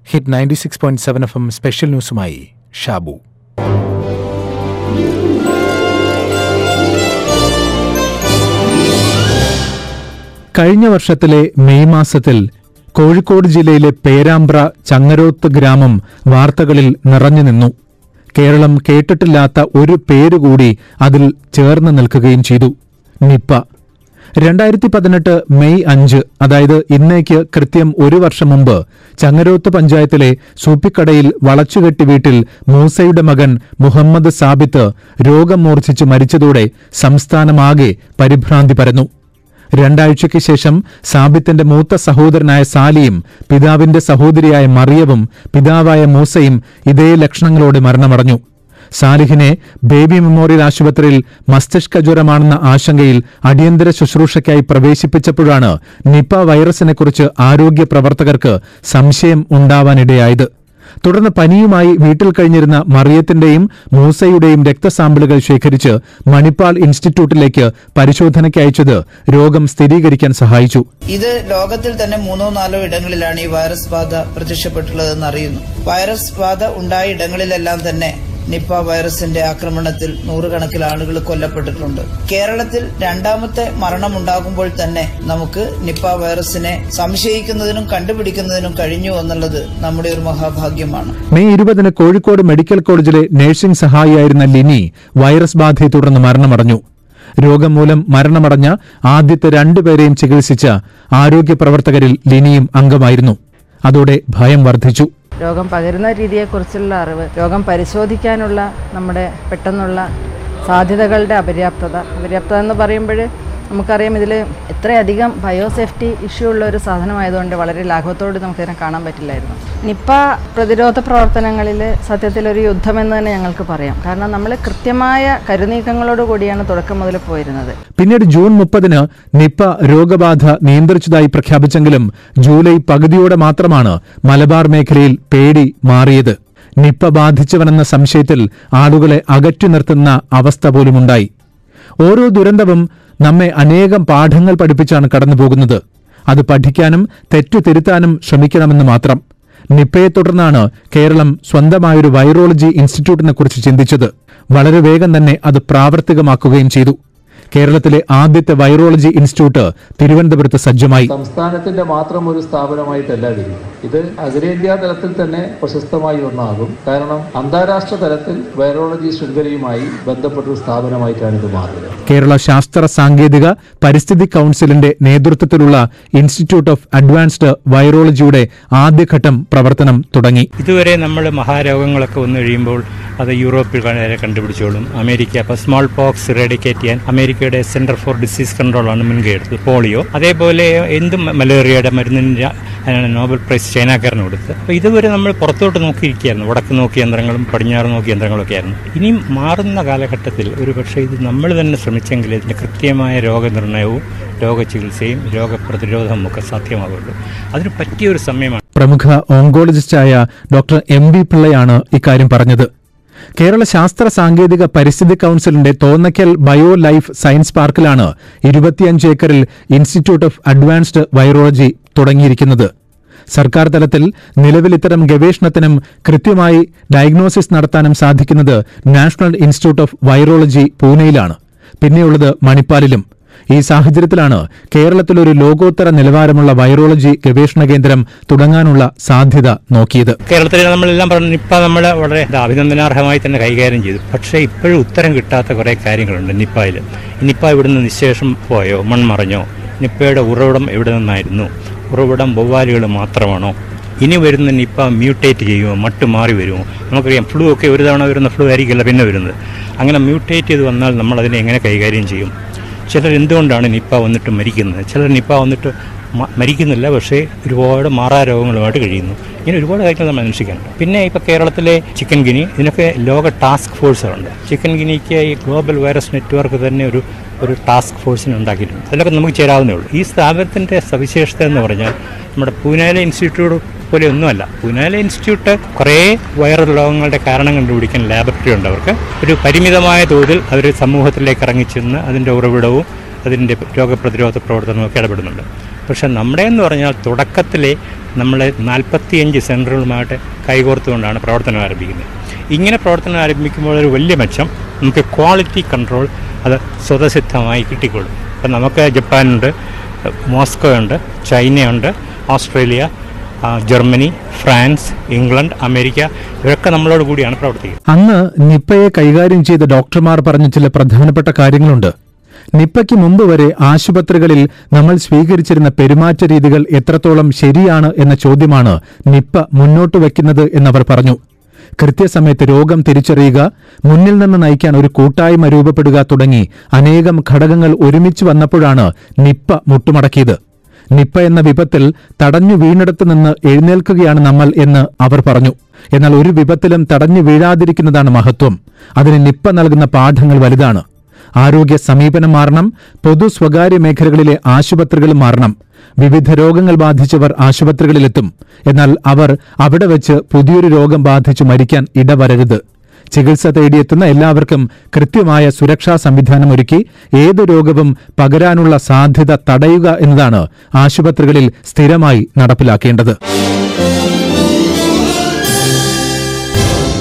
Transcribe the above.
hit ninety six point seven F M special ന്യൂസുമായി ഷാബു കഴിഞ്ഞ വർഷത്തിലെ മെയ് മാസത്തിൽ കോഴിക്കോട് ജില്ലയിലെ പേരാമ്പ്ര ചങ്ങരോത്ത് ഗ്രാമം വാർത്തകളിൽ നിറഞ്ഞു നിന്നു കേരളം കേട്ടിട്ടില്ലാത്ത ഒരു പേരുകൂടി അതിൽ ചേർന്ന് നിൽക്കുകയും ചെയ്തു നിപ്പ രണ്ടായിരത്തി പതിനെട്ട് മെയ് അഞ്ച് അതായത് ഇന്നേക്ക് കൃത്യം ഒരു വർഷം മുമ്പ് ചങ്ങരോത്ത് പഞ്ചായത്തിലെ സൂപ്പിക്കടയിൽ വളച്ചുകെട്ടി വീട്ടിൽ മൂസയുടെ മകൻ മുഹമ്മദ് സാബിത്ത് രോഗം മൂർച്ഛിച്ച് മരിച്ചതോടെ സംസ്ഥാനമാകെ പരിഭ്രാന്തി പരന്നു രണ്ടാഴ്ചയ്ക്ക് ശേഷം സാബിത്തിന്റെ മൂത്ത സഹോദരനായ സാലിയും പിതാവിന്റെ സഹോദരിയായ മറിയവും പിതാവായ മൂസയും ഇതേ ലക്ഷണങ്ങളോടെ മരണമടഞ്ഞു സാലിഹിനെ ബേബി മെമ്മോറിയൽ ആശുപത്രിയിൽ മസ്തിഷ്ക ജ്വരമാണെന്ന ആശങ്കയിൽ അടിയന്തര ശുശ്രൂഷയ്ക്കായി പ്രവേശിപ്പിച്ചപ്പോഴാണ് നിപ വൈറസിനെക്കുറിച്ച് ആരോഗ്യ പ്രവർത്തകർക്ക് സംശയം ഉണ്ടാവാനിടയായത് തുടർന്ന് പനിയുമായി വീട്ടിൽ കഴിഞ്ഞിരുന്ന മറിയത്തിന്റെയും മൂസയുടെയും രക്തസാമ്പിളുകൾ ശേഖരിച്ച് മണിപ്പാൽ ഇൻസ്റ്റിറ്റ്യൂട്ടിലേക്ക് പരിശോധനയ്ക്ക് അയച്ചത് രോഗം സ്ഥിരീകരിക്കാൻ സഹായിച്ചു ഇത് ലോകത്തിൽ തന്നെ മൂന്നോ നാലോ ഇടങ്ങളിലാണ് ഈ വൈറസ് ബാധ പ്രത്യക്ഷപ്പെട്ടുള്ളതെന്ന് അറിയുന്നു വൈറസ് ബാധ ഉണ്ടായ ഇടങ്ങളിലെല്ലാം തന്നെ നിപ്പ വൈറസിന്റെ ആക്രമണത്തിൽ നൂറുകണക്കിന് ആളുകൾ കൊല്ലപ്പെട്ടിട്ടുണ്ട് കേരളത്തിൽ രണ്ടാമത്തെ മരണം ഉണ്ടാകുമ്പോൾ തന്നെ നമുക്ക് നിപ്പ വൈറസിനെ സംശയിക്കുന്നതിനും കണ്ടുപിടിക്കുന്നതിനും കഴിഞ്ഞു എന്നുള്ളത് നമ്മുടെ ഒരു മഹാഭാഗ്യമാണ് മെയ് ഇരുപതിന് കോഴിക്കോട് മെഡിക്കൽ കോളേജിലെ നഴ്സിംഗ് സഹായിയായിരുന്ന ലിനി വൈറസ് ബാധയെ തുടർന്ന് മരണമടഞ്ഞു രോഗം മൂലം മരണമടഞ്ഞ ആദ്യത്തെ രണ്ടുപേരെയും ചികിത്സിച്ച ആരോഗ്യ പ്രവർത്തകരിൽ ലിനിയും അംഗമായിരുന്നു അതോടെ ഭയം വർദ്ധിച്ചു രോഗം പകരുന്ന രീതിയെക്കുറിച്ചുള്ള അറിവ് രോഗം പരിശോധിക്കാനുള്ള നമ്മുടെ പെട്ടെന്നുള്ള സാധ്യതകളുടെ അപര്യാപ്തത അപര്യാപ്തത എന്ന് പറയുമ്പോൾ നമുക്കറിയാം ഇതിൽ ഇത്രയധികം ബയോസേഫ്റ്റി ഇഷ്യൂ ഉള്ള ഒരു സാധനമായതുകൊണ്ട് വളരെ ലാഘവത്തോട് നമുക്കിതിനെ കാണാൻ പറ്റില്ലായിരുന്നു നിപ്പ പ്രതിരോധ പ്രവർത്തനങ്ങളിൽ സത്യത്തിൽ ഒരു യുദ്ധമെന്ന് തന്നെ ഞങ്ങൾക്ക് പറയാം കാരണം നമ്മൾ കൃത്യമായ കരുനീക്കങ്ങളോട് കൂടിയാണ് തുടക്കം മുതൽ പോയിരുന്നത് പിന്നീട് ജൂൺ മുപ്പതിന് നിപ്പ രോഗബാധ നിയന്ത്രിച്ചതായി പ്രഖ്യാപിച്ചെങ്കിലും ജൂലൈ പകുതിയോടെ മാത്രമാണ് മലബാർ മേഖലയിൽ പേടി മാറിയത് നിപ്പ ബാധിച്ചവനെന്ന സംശയത്തിൽ ആളുകളെ അകറ്റി നിർത്തുന്ന അവസ്ഥ പോലുമുണ്ടായി ഓരോ ദുരന്തവും നമ്മെ അനേകം പാഠങ്ങൾ പഠിപ്പിച്ചാണ് കടന്നുപോകുന്നത് അത് പഠിക്കാനും തെറ്റു തിരുത്താനും ശ്രമിക്കണമെന്ന് മാത്രം നിപ്പയെ തുടർന്നാണ് കേരളം സ്വന്തമായൊരു വൈറോളജി ഇൻസ്റ്റിറ്റ്യൂട്ടിനെ കുറിച്ച് ചിന്തിച്ചത് വളരെ വേഗം തന്നെ അത് പ്രാവർത്തികമാക്കുകയും ചെയ്തു കേരളത്തിലെ ആദ്യത്തെ വൈറോളജി ഇൻസ്റ്റിറ്റ്യൂട്ട് തിരുവനന്തപുരത്ത് സജ്ജമായി സംസ്ഥാനത്തിന്റെ മാത്രം ഒരു സ്ഥാപനമായിട്ടല്ല ഇത് ഇത് അഖിലേന്ത്യാ തലത്തിൽ തന്നെ പ്രശസ്തമായി ഒന്നാകും കാരണം അന്താരാഷ്ട്ര തലത്തിൽ വൈറോളജി ശൃംഖലയുമായി ബന്ധപ്പെട്ട ഒരു സ്ഥാപനമായിട്ടാണ് ഇത് മാറുന്നത് കേരള ശാസ്ത്ര സാങ്കേതിക പരിസ്ഥിതി കൌൺസിലിന്റെ നേതൃത്വത്തിലുള്ള ഇൻസ്റ്റിറ്റ്യൂട്ട് ഓഫ് അഡ്വാൻസ്ഡ് വൈറോളജിയുടെ ആദ്യഘട്ടം പ്രവർത്തനം തുടങ്ങി ഇതുവരെ നമ്മൾ മഹാരോഗങ്ങളൊക്കെ വന്നു കഴിയുമ്പോൾ അത് യൂറോപ്പിൽ വരെ കണ്ടുപിടിച്ചോളും അമേരിക്ക ഇപ്പോൾ സ്മോൾ പോക്സ് ഇറേഡിക്കേറ്റ് ചെയ്യാൻ അമേരിക്കയുടെ സെന്റർ ഫോർ ഡിസീസ് കൺട്രോളാണ് മുൻകൈ എടുത്തത് പോളിയോ അതേപോലെ എന്തും മലേറിയയുടെ മരുന്നിന് അതിനാണ് നോബൽ പ്രൈസ് ചൈനക്കാരന് കൊടുത്തത് അപ്പോൾ ഇതുവരെ നമ്മൾ പുറത്തോട്ട് നോക്കിയിരിക്കുകയായിരുന്നു വടക്ക് നോക്കിയ യന്ത്രങ്ങളും പടിഞ്ഞാറ് നോക്കിയ യന്ത്രങ്ങളൊക്കെ ആയിരുന്നു ഇനിയും മാറുന്ന കാലഘട്ടത്തിൽ ഒരു പക്ഷേ ഇത് നമ്മൾ തന്നെ ശ്രമിച്ചെങ്കിൽ ഇതിന് കൃത്യമായ രോഗനിർണയവും രോഗചികിത്സയും രോഗപ്രതിരോധവും ഒക്കെ സാധ്യമാകുള്ളൂ അതിന് പറ്റിയൊരു സമയമാണ് പ്രമുഖ ഓങ്കോളജിസ്റ്റായ ഡോക്ടർ എം ബി പിള്ളയാണ് ഇക്കാര്യം പറഞ്ഞത് കേരള ശാസ്ത്ര സാങ്കേതിക പരിസ്ഥിതി കൌൺസിലിന്റെ തോന്നയ്ക്കൽ ബയോ ലൈഫ് സയൻസ് പാർക്കിലാണ് ഇരുപത്തിയഞ്ച് ഏക്കറിൽ ഇൻസ്റ്റിറ്റ്യൂട്ട് ഓഫ് അഡ്വാൻസ്ഡ് വൈറോളജി തുടങ്ങിയിരിക്കുന്നത് സർക്കാർ തലത്തിൽ നിലവിൽ ഇത്തരം ഗവേഷണത്തിനും കൃത്യമായി ഡയഗ്നോസിസ് നടത്താനും സാധിക്കുന്നത് നാഷണൽ ഇൻസ്റ്റിറ്റ്യൂട്ട് ഓഫ് വൈറോളജി പൂനെയിലാണ് പിന്നെയുള്ളത് മണിപ്പാലിലും ഈ സാഹചര്യത്തിലാണ് കേരളത്തിൽ ഒരു ലോകോത്തര നിലവാരമുള്ള വൈറോളജി ഗവേഷണ കേന്ദ്രം തുടങ്ങാനുള്ള സാധ്യത നോക്കിയത് കേരളത്തിൽ നമ്മളെല്ലാം പറഞ്ഞു നിപ്പ നമ്മൾ വളരെ അഭിനന്ദനാർഹമായി തന്നെ കൈകാര്യം ചെയ്തു പക്ഷേ ഇപ്പോഴും ഉത്തരം കിട്ടാത്ത കുറേ കാര്യങ്ങളുണ്ട് നിപ്പയിൽ നിപ്പ ഇവിടുന്ന് നിശേഷം പോയോ മൺമറഞ്ഞോ നിപ്പയുടെ ഉറവിടം എവിടെ നിന്നായിരുന്നു ഉറവിടം വവ്വാലുകൾ മാത്രമാണോ ഇനി വരുന്ന നിപ്പ മ്യൂട്ടേറ്റ് ചെയ്യുമോ മട്ട് മാറി വരുമോ നമുക്കറിയാം ഫ്ലൂ ഒക്കെ ഒരു തവണ വരുന്ന ഫ്ലൂ ആയിരിക്കില്ല പിന്നെ വരുന്നത് അങ്ങനെ മ്യൂട്ടേറ്റ് ചെയ്ത് വന്നാൽ നമ്മൾ അതിനെ എങ്ങനെ കൈകാര്യം ചെയ്യും ചിലർ എന്തുകൊണ്ടാണ് നിപ്പ വന്നിട്ട് മരിക്കുന്നത് ചിലർ നിപ്പ വന്നിട്ട് മ- മരിക്കുന്നില്ല പക്ഷേ ഒരുപാട് മാറാ രോഗങ്ങളുമായിട്ട് കഴിയുന്നു ഇങ്ങനെ ഒരുപാട് കാര്യങ്ങൾ നമ്മൾ അന്വേഷിക്കാനുണ്ട് പിന്നെ ഇപ്പോൾ കേരളത്തിലെ ചിക്കൻ ഗിനി ഇതിനൊക്കെ ലോക ടാസ്ക് ഫോഴ്സുകളുണ്ട് ചിക്കൻ ഗിനിക്ക് ഈ ഗ്ലോബൽ വൈറസ് നെറ്റ്വർക്ക് തന്നെ ഒരു ഒരു ടാസ്ക് ഫോഴ്സിനെ ഉണ്ടാക്കിയിട്ടുണ്ട് അതിലൊക്കെ നമുക്ക് ചേരാവുന്നേ ഉള്ളൂ ഈ സ്ഥാപനത്തിൻ്റെ സവിശേഷത എന്ന് പറഞ്ഞാൽ നമ്മുടെ പൂനെയിലെ ഇൻസ്റ്റിറ്റ്യൂട്ട് പോലെ ഒന്നുമല്ല പൂനെയിലെ ഇൻസ്റ്റിറ്റ്യൂട്ട് കുറേ വൈറൽ രോഗങ്ങളുടെ കാരണം കണ്ടുപിടിക്കാൻ ലാബറട്ടറി ഉണ്ട് അവർക്ക് ഒരു പരിമിതമായ തോതിൽ അവർ സമൂഹത്തിലേക്ക് ഇറങ്ങിച്ചെന്ന് അതിൻ്റെ ഉറവിടവും അതിൻ്റെ രോഗപ്രതിരോധ പ്രവർത്തനവും ഒക്കെ ഇടപെടുന്നുണ്ട് പക്ഷെ നമ്മുടെ എന്ന് പറഞ്ഞാൽ തുടക്കത്തിലെ നമ്മൾ നാൽപ്പത്തിയഞ്ച് സെൻറ്ററുകളുമായിട്ട് കൈകോർത്തുകൊണ്ടാണ് പ്രവർത്തനം ആരംഭിക്കുന്നത് ഇങ്ങനെ പ്രവർത്തനം ആരംഭിക്കുമ്പോൾ ഒരു വലിയ മെച്ചം നമുക്ക് ക്വാളിറ്റി കൺട്രോൾ അത് സ്വതസിദ്ധമായി കിട്ടിക്കൊള്ളും ഇപ്പം നമുക്ക് ജപ്പാനുണ്ട് മോസ്കോ ഉണ്ട് ചൈനയുണ്ട് ഓസ്ട്രേലിയ ആ, ജർമ്മനി ഫ്രാൻസ് ഇംഗ്ലണ്ട് അമേരിക്ക ഇവരൊക്കെ നമ്മളോട് കൂടിയാണ് പ്രവർത്തിക്കുന്നത് അന്ന് നിപ്പയെ കൈകാര്യം ചെയ്ത ഡോക്ടർമാർ പറഞ്ഞ ചില പ്രധാനപ്പെട്ട കാര്യങ്ങളുണ്ട് നിപ്പയ്ക്ക് മുമ്പ് വരെ ആശുപത്രികളിൽ നമ്മൾ സ്വീകരിച്ചിരുന്ന പെരുമാറ്റ രീതികൾ എത്രത്തോളം ശരിയാണ് എന്ന ചോദ്യമാണ് നിപ്പ മുന്നോട്ട് വയ്ക്കുന്നത് എന്നവർ പറഞ്ഞു കൃത്യസമയത്ത് രോഗം തിരിച്ചറിയുക മുന്നിൽ നിന്ന് നയിക്കാൻ ഒരു കൂട്ടായ്മ രൂപപ്പെടുക തുടങ്ങി അനേകം ഘടകങ്ങൾ ഒരുമിച്ച് വന്നപ്പോഴാണ് നിപ്പ മുട്ടുമടക്കിയത് നിപ്പ എന്ന വിപത്തിൽ തടഞ്ഞു വീണിടത്ത് നിന്ന് എഴുന്നേൽക്കുകയാണ് നമ്മൾ എന്ന് അവർ പറഞ്ഞു എന്നാൽ ഒരു വിപത്തിലും തടഞ്ഞു വീഴാതിരിക്കുന്നതാണ് മഹത്വം അതിന് നിപ്പ നൽകുന്ന പാഠങ്ങൾ വലുതാണ് ആരോഗ്യ സമീപനം മാറണം പൊതു സ്വകാര്യ മേഖലകളിലെ ആശുപത്രികൾ മാറണം വിവിധ രോഗങ്ങൾ ബാധിച്ചവർ ആശുപത്രികളിലെത്തും എന്നാൽ അവർ അവിടെ വെച്ച് പുതിയൊരു രോഗം ബാധിച്ചു മരിക്കാൻ ഇടവരരുത് ചികിത്സ തേടിയെത്തുന്ന എല്ലാവർക്കും കൃത്യമായ സുരക്ഷാ സംവിധാനം ഒരുക്കി ഏതു രോഗവും പകരാനുള്ള സാധ്യത തടയുക എന്നതാണ് ആശുപത്രികളിൽ സ്ഥിരമായി നടപ്പിലാക്കേണ്ടത്